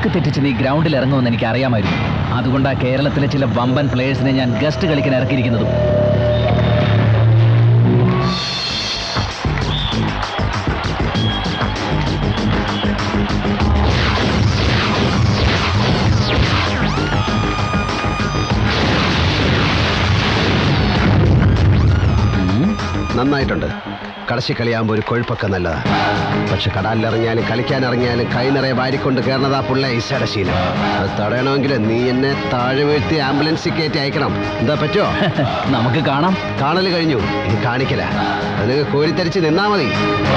കണക്ക് തെറ്റിച്ച് നീ ഗ്രൗണ്ടിൽ ഇറങ്ങുമെന്ന് എനിക്ക് അറിയാമായിരുന്നു അതുകൊണ്ടാ കേരളത്തിലെ ചില വമ്പൻ പ്ലേയേഴ്സിനെ ഞാൻ ഗസ്റ്റ് കളിക്കാൻ ഇറക്കിയിരിക്കുന്നതും നന്നായിട്ടുണ്ട് കടശി കളിയാകുമ്പോൾ ഒരു കൊഴുപ്പൊക്കെ നല്ലതാ പക്ഷെ കടാലിലിറങ്ങിയാലും കളിക്കാൻ ഇറങ്ങിയാലും കൈ നിറയെ വാരിക്കൊണ്ട് കയറുന്നതാ പുള്ള ഈശയുടെ ശീലം അത് തടയണമെങ്കിൽ നീ എന്നെ താഴെ വീഴ്ത്തി ആംബുലൻസിൽ കയറ്റി അയക്കണം എന്താ പറ്റുമോ നമുക്ക് കാണാം കാണൽ കഴിഞ്ഞു ഇനി കാണിക്കല അത് നിങ്ങൾ കോരിത്തരിച്ച് നിന്നാ മതി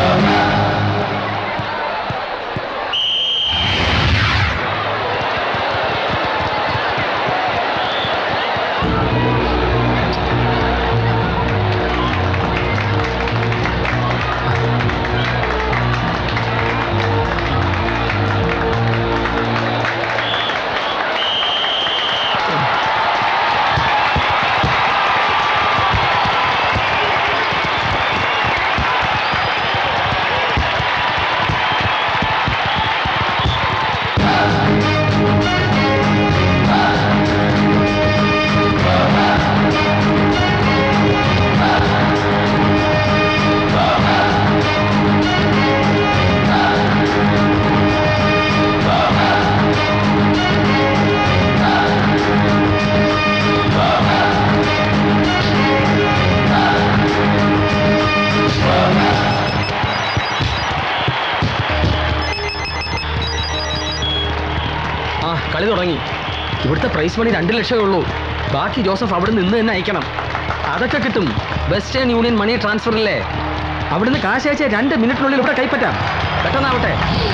ആ കളി തുടങ്ങി ഇവിടുത്തെ പ്രൈസ് മണി രണ്ട് ലക്ഷമേ ഉള്ളൂ ബാക്കി ജോസഫ് അവിടെ നിന്ന് തന്നെ അയക്കണം അതൊക്കെ കിട്ടും വെസ്റ്റേൺ യൂണിയൻ മണി ട്രാൻസ്ഫറില്ലേ അവിടുന്ന് കാശ് അയച്ച രണ്ട് മിനിറ്റിനുള്ളിൽ ഇവിടെ കൈപ്പറ്റാം പെട്ടെന്നാവട്ടെ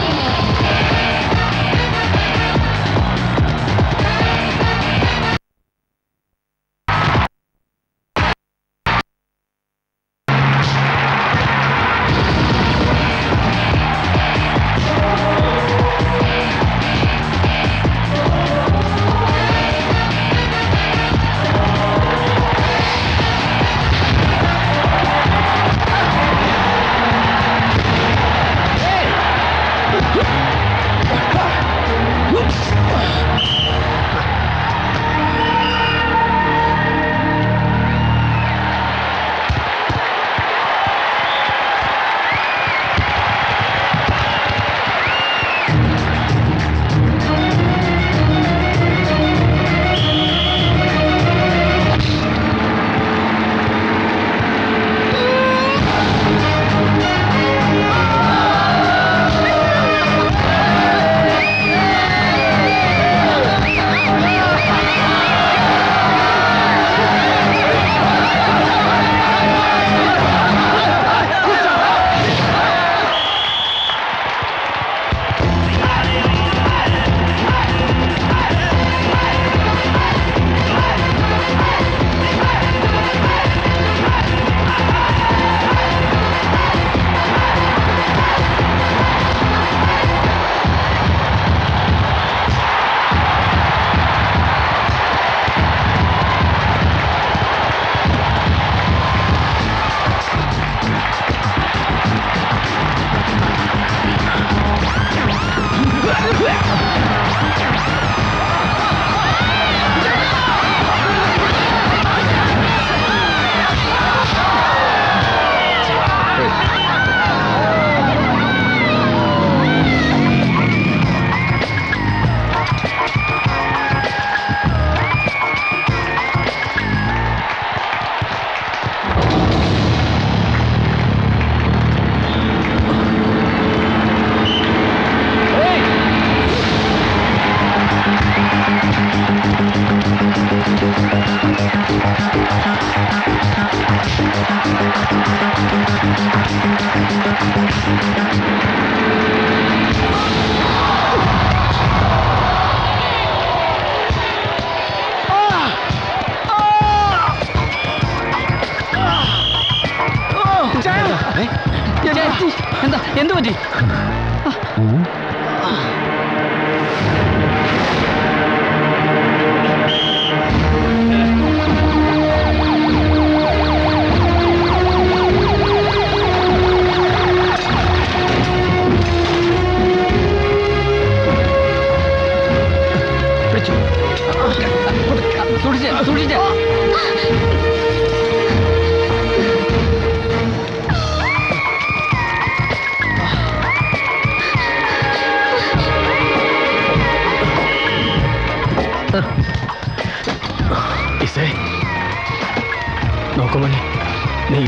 എന്താ എന്ത് പറ്റി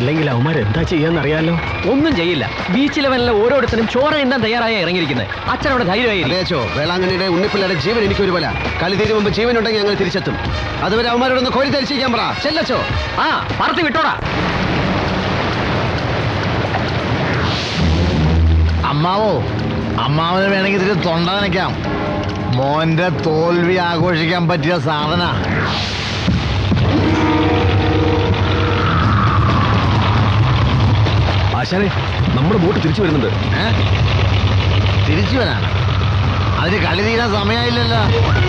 അല്ലെങ്കിൽ അവന്മാർ എന്താ ചെയ്യാന്നറിയാലോ ഒന്നും ചെയ്യില്ല ബീച്ച് ലെവലിലെ ഓരോരുത്തരും ചോര എണ്ണാൻ തയ്യാറായി ഇറങ്ങിയിരിക്കുന്നത് അച്ഛനവിടെ ധൈര്യമായി അതേച്ചോ വേളാങ്കണ്ണിയുടെ ഉണ്ണിപ്പിള്ളയുടെ ജീവൻ എനിക്കൊരു പോലെ കളി തീരു മുമ്പ് ജീവൻ ഉണ്ടെങ്കിൽ ഞങ്ങൾ തിരിച്ചെത്തും അതുവരെ അവന്മാരോടൊന്ന് കോരി ധരിച്ചിരിക്കാൻ പറ ചെല്ലച്ചോ ആ പറത്തി വിട്ടോടാ അമ്മാവോ അമ്മാവന് വേണമെങ്കിൽ ഇതിൽ തൊണ്ട നനയ്ക്കാം മോന്റെ തോൽവി ആഘോഷിക്കാൻ പറ്റിയ സാധന ആശാനെ നമ്മുടെ ബോട്ട് തിരിച്ചു വരുന്നുണ്ട് തിരിച്ചു വരാൻ അതിന് കളി തീരാൻ സമയമായില്ലല്ലോ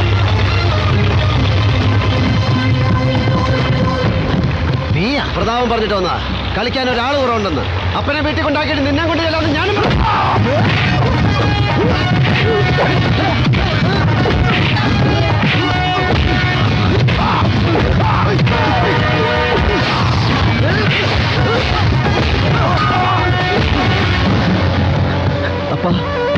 നീയാ പ്രതാപം പറഞ്ഞിട്ട് വന്നാ കളിക്കാൻ ഒരാൾ കുറവുണ്ടെന്ന് അപ്പനെ വീട്ടിൽ കൊണ്ടാക്കിയിട്ട് നിന്നെ കൊണ്ട് ചെല്ലാമെന്ന് ഞാനും പറഞ്ഞു. അപ്പാ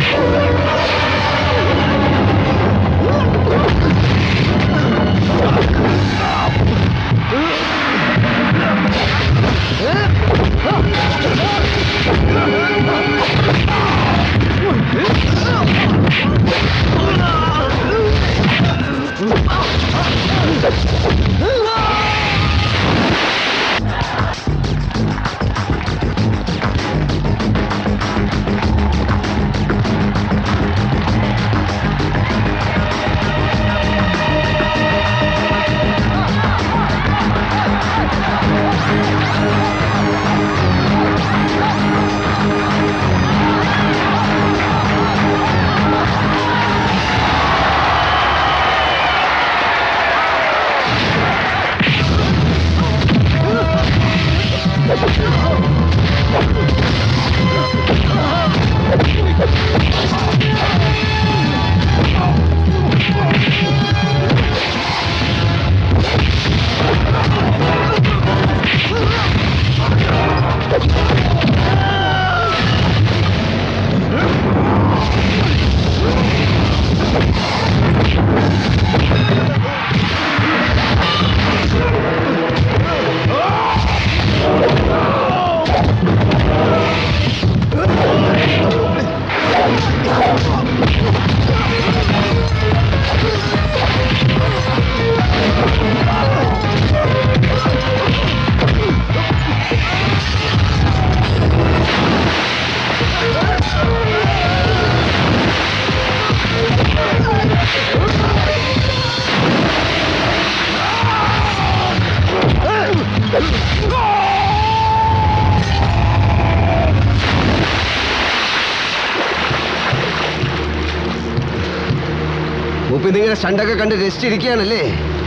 മൂപ്പി നിങ്ങനെ സ്റ്റണ്ടൊക്കെ കണ്ട് രസിച്ചിരിക്കുകയാണല്ലേ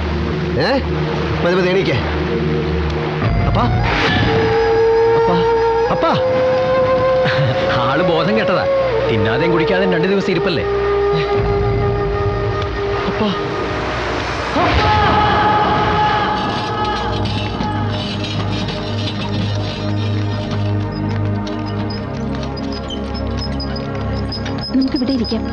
ഏ മതി മതി എണീക്കേ അപ്പാ അപ്പാ അപ്പാ ആള് ബോധം കെട്ടതാ തിന്നാതെയും കുടിക്കാതെയും രണ്ടു ദിവസം ഇരിപ്പല്ലേ അപ്പാ നമുക്കിവിടെ ഇരിക്കാം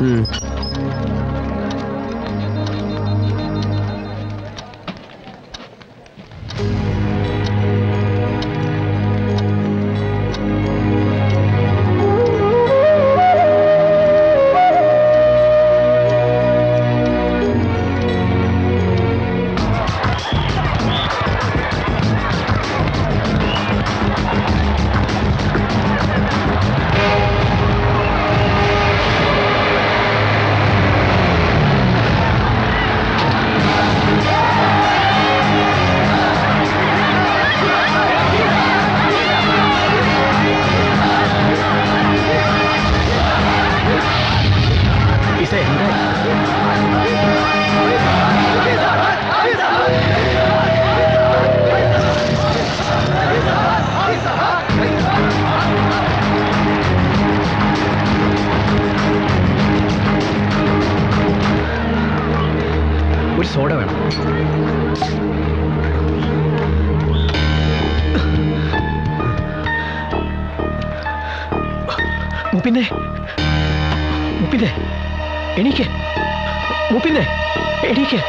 ഇസ എന്താ ഒരു സോഡ വേണം മുപ്പിന്നെ മുപ്പിന്നെ എണീക്ക് മുപ്പിന്നെ എണീക്ക്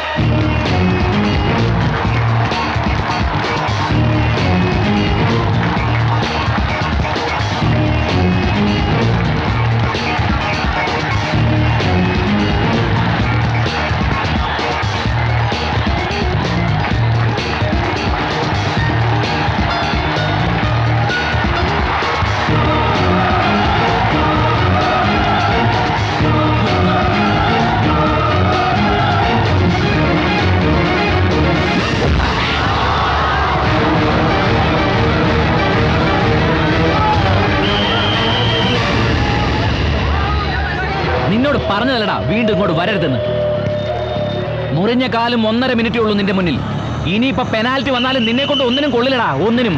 പറഞ്ഞതല്ലടാ വീണ്ടും ഇങ്ങോട്ട് വരരുതെന്ന് മുറിഞ്ഞ കാലും ഒന്നര മിനിറ്റേ ഉള്ളൂ നിന്റെ മുന്നിൽ ഇനിയിപ്പോ പെനാൽറ്റി വന്നാലും നിന്നെ കൊണ്ട് ഒന്നിനും കൊള്ളില്ലടാ ഒന്നിനും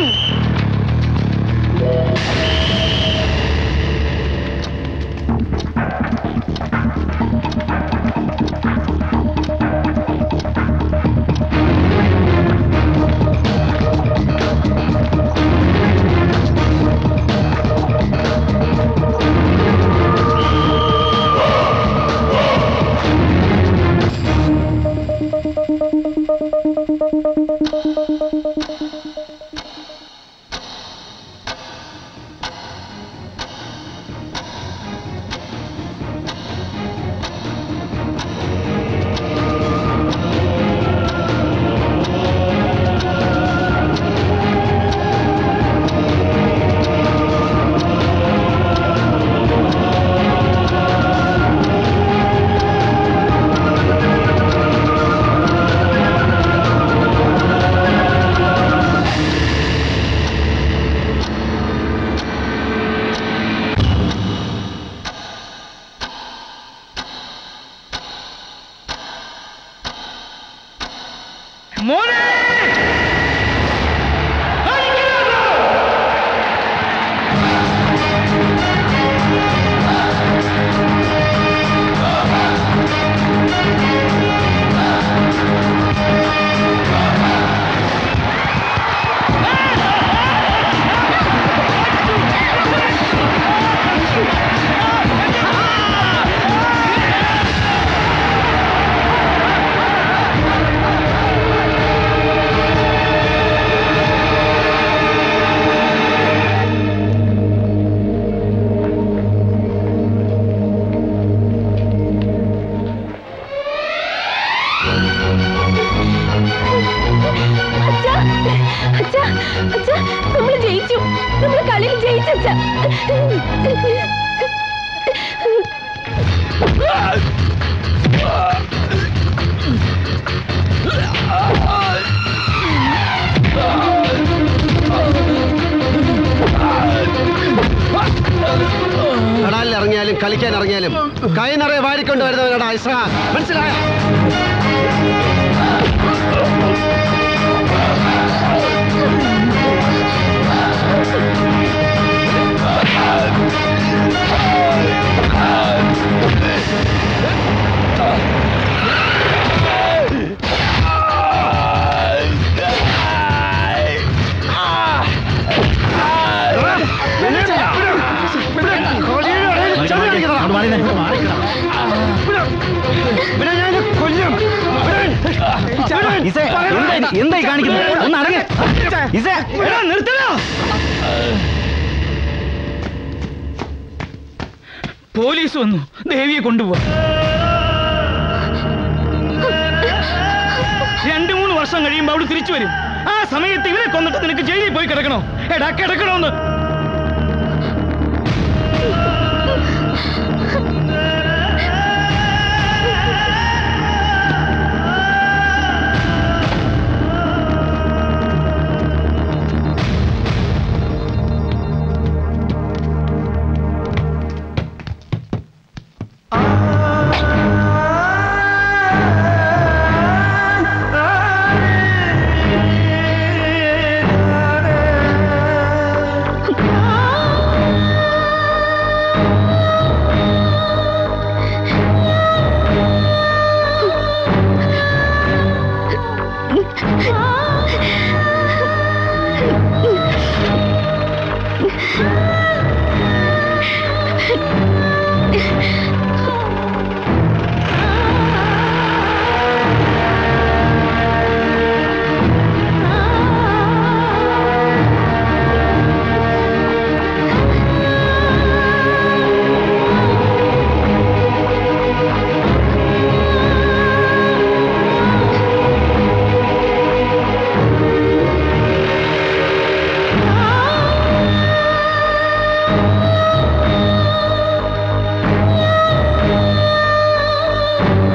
അച്ഛാ അച്ഛാ അച്ഛാ നമ്മൾ ജയിച്ചു നമ്മൾ കളിയിൽ ജയിച്ചച്ഛ കടലിൽ ഇറങ്ങിയാലും കളിക്കാൻ ഇറങ്ങിയാലും കൈ നിറയെ വാരിക്കൊണ്ട് വരുന്നവനാണ് ഐസ മനസ്സിലായോ എന്തായി കാണിക്കുന്നത് ഒന്ന് അടങ്ങ് ഇസേ പോലീസ് വന്നു ദേവിയെ കൊണ്ടുപോവാ രണ്ടു മൂന്ന് വർഷം കഴിയുമ്പോ അവള് തിരിച്ചു വരും ആ സമയത്ത് ഇവരെ കൊന്നിട്ട് നിനക്ക് ജയിലിൽ പോയി കിടക്കണോ എടാ കിടക്കണോന്ന് ആ